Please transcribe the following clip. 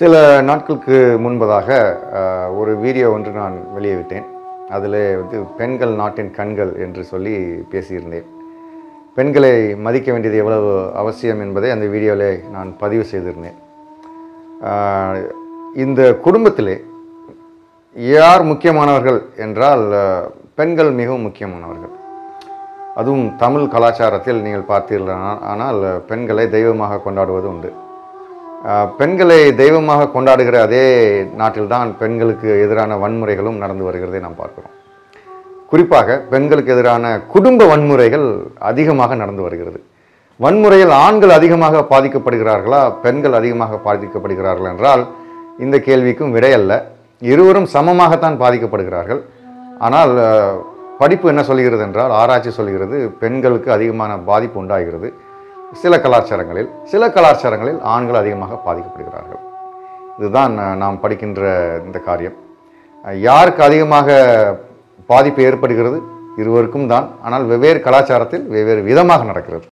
சில நாட்களுக்கு முன்பதாக அஹ், ஒரு வீடியோ ஒன்று நான் வெளியிட்டேன் அதில் வந்து பெண்கள் நாட்டின் கண்கள் என்று சொல்லி பேசியிருந்தேன் பெண்களை மதிக்க வேண்டியது எவ்வளவு அவசியம் என்பதை அந்த வீடியோவில் நான் பதிவு செய்திருந்தேன் அஹ், இந்த குடும்பத்திலே யார் முக்கியமானவர்கள் என்றால் அஹ், பெண்கள் மிகவும் முக்கியமானவர்கள் அதுவும் தமிழ் கலாச்சாரத்தில் நீங்கள் பார்த்தீர்கள் ஆனால் பெண்களை தெய்வமாக கொண்டாடுவது உண்டு அஹ், பெண்களை தெய்வமாக கொண்டாடுகிற அதே நாட்டில்தான் பெண்களுக்கு எதிரான வன்முறைகளும் நடந்து வருகிறதை நாம் பார்க்கிறோம் குறிப்பாக பெண்களுக்கு எதிரான குடும்ப வன்முறைகள் அதிகமாக நடந்து வருகிறது வன்முறையில் ஆண்கள் அதிகமாக பாதிக்கப்படுகிறார்களா பெண்கள் அதிகமாக பாதிக்கப்படுகிறார்கள் என்றால் இந்த கேள்விக்கும் விடையல்ல இருவரும் சமமாகத்தான் பாதிக்கப்படுகிறார்கள் ஆனால் அஹ், படிப்பு என்ன சொல்கிறது என்றால் ஆராய்ச்சி சொல்கிறது பெண்களுக்கு அதிகமான பாதிப்பு உண்டாகிறது சில கலாச்சாரங்களில் சில கலாச்சாரங்களில் ஆண்கள் அதிகமாக பாதிக்கப்படுகிறார்கள் இதுதான் அஹ், நாம் படிக்கின்ற இந்த காரியம் அஹ், யாருக்கு அதிகமாக பாதிப்பு ஏற்படுகிறது இருவருக்கும் தான் ஆனால் வெவ்வேறு கலாச்சாரத்தில் வெவ்வேறு விதமாக நடக்கிறது